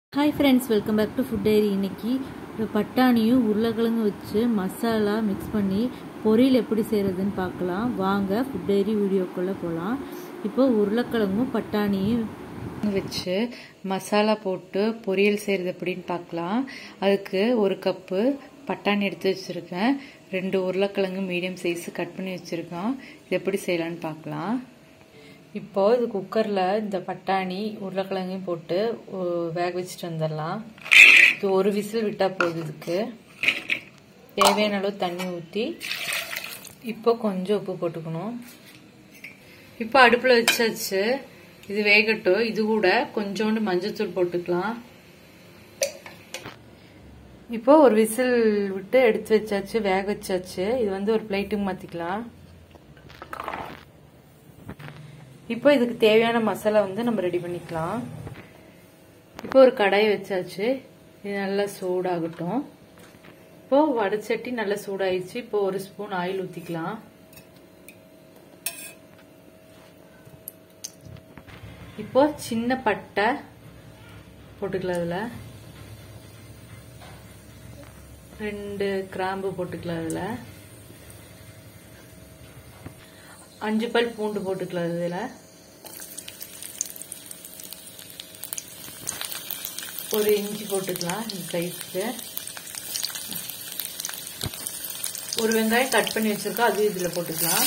hi friends welcome back to food diary இன்னைக்கு பட்டாணியும் உருளைக்கிழங்கு வச்சு மசாலா மிக்ஸ் பண்ணி பொரியல் எப்படி செய்கிறதுன்னு பார்க்கலாம் வாங்க ஃபுட் டைரி வீடியோக்குள்ளே போகலாம் இப்போ உருளைக்கிழங்கும் பட்டாணியும் வச்சு மசாலா போட்டு பொரியல் செய்கிறது எப்படின்னு பார்க்கலாம் அதுக்கு ஒரு கப்பு பட்டாணி எடுத்து வச்சுருக்கேன் ரெண்டு உருளைக்கிழங்கு மீடியம் சைஸு கட் பண்ணி வச்சுருக்கோம் இது எப்படி செய்யலான்னு பார்க்கலாம் இப்போ இது குக்கரில் இந்த பட்டாணி உருளைக்கிழங்கையும் போட்டு வேக வச்சுட்டு வந்துடலாம் இது ஒரு விசில் விட்டால் போகுது இதுக்கு தேவையான அளவு தண்ணி ஊற்றி இப்போ கொஞ்சம் உப்பு போட்டுக்கணும் இப்போ அடுப்பில் வச்சாச்சு இது வேகட்டும் இது கூட கொஞ்சோண்டு மஞ்சத்தூள் போட்டுக்கலாம் இப்போ ஒரு விசில் விட்டு எடுத்து வச்சாச்சு வேக வச்சாச்சு இது வந்து ஒரு பிளேட்டுக்கு மாற்றிக்கலாம் இப்போ இதுக்கு தேவையான மசாலா வந்து நம்ம ரெடி பண்ணிக்கலாம் இப்போ ஒரு கடாயை வச்சாச்சு இது நல்லா சூடாகட்டும் இப்போ வடச்சட்டி நல்லா சூடாயிடுச்சு இப்போ ஒரு ஸ்பூன் ஆயில் ஊற்றிக்கலாம் இப்போ சின்ன பட்டை போட்டுக்கலாம் அதில் ரெண்டு கிராம்பு போட்டுக்கலாம் அதில் அஞ்சு பல் பூண்டு போட்டுக்கலாம் இதில் ஒரு இஞ்சி போட்டுக்கலாம் இந்த சைஸ்க்கு ஒரு வெங்காயம் கட் பண்ணி வச்சிருக்கோம் அது இதில் போட்டுக்கலாம்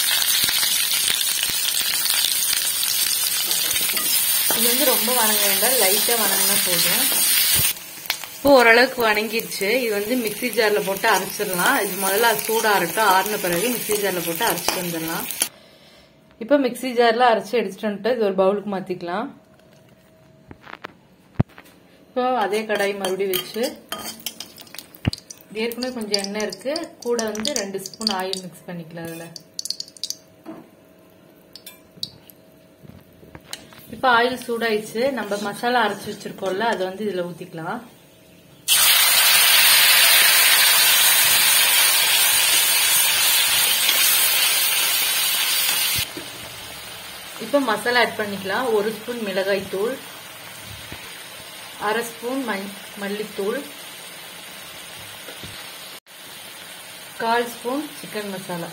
இது வந்து ரொம்ப வணங்க வேண்டாம் லைட்டாக வணங்கினா போதும் இப்போ ஓரளவுக்கு வணங்கிடுச்சு இது வந்து மிக்சி ஜாரில் போட்டு அரைச்சிடலாம் இது முதல்ல சூடாகட்டும் ஆறின பிறகு மிக்சி ஜாரில் போட்டு அரைச்சிட்டு வந்துடலாம் இப்போ மிக்சி ஜாரில் அரைச்சி எடுத்துட்டு வந்துட்டு இது ஒரு பவுலுக்கு மாற்றிக்கலாம் இப்போ அதே கடாய் மறுபடியும் வச்சு ஏற்கனவே கொஞ்சம் எண்ணெய் இருக்கு கூட வந்து ரெண்டு ஸ்பூன் ஆயில் மிக்ஸ் பண்ணிக்கலாம் அதில் இப்போ ஆயில் சூடாயிடுச்சு நம்ம மசாலா அரைச்சி வச்சிருக்கோம்ல அதை வந்து இதில் ஊற்றிக்கலாம் இப்போ மசாலா ஆட் பண்ணிக்கலாம் ஒரு ஸ்பூன் மிளகாய் தூள் அரை ஸ்பூன் மல்லித்தூள் கால் ஸ்பூன் சிக்கன் மசாலா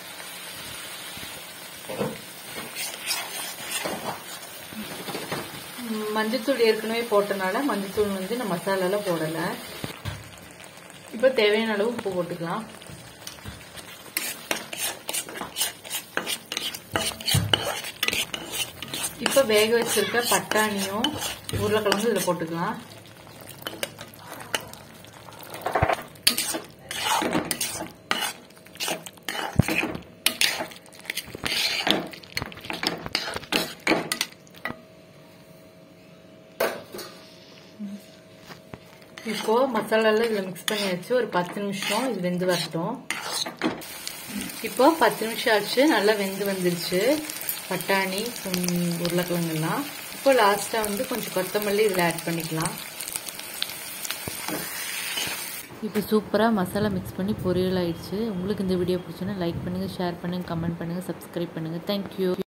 மஞ்சத்தூள் ஏற்கனவே போட்டனால மஞ்சத்தூள் வந்து நான் மசாலால போடலை இப்போ தேவையான அளவு உப்பு போட்டுக்கலாம் இப்போ வேக வச்சிருக்க பட்டாணியும் உருளைக்கிழங்கு இதில் போட்டுக்கலாம் இப்போ மசாலால இதில் மிக்ஸ் பண்ணியாச்சு ஒரு பத்து நிமிஷம் இது வெந்து வரட்டும் இப்போ பத்து நிமிஷம் ஆச்சு நல்லா வெந்து வந்துருச்சு பட்டாணி உருளைக்கிழங்குலாம் இப்போ லாஸ்ட்டாக வந்து கொஞ்சம் கொத்தமல்லி இதில் ஆட் பண்ணிக்கலாம் இப்போ சூப்பராக மசாலா மிக்ஸ் பண்ணி பொரியல் ஆயிடுச்சு உங்களுக்கு இந்த வீடியோ பிடிச்சுன்னா லைக் பண்ணுங்கள் ஷேர் பண்ணுங்கள் கமெண்ட் பண்ணுங்கள் சப்ஸ்கிரைப் பண்ணுங்கள் தேங்க்யூ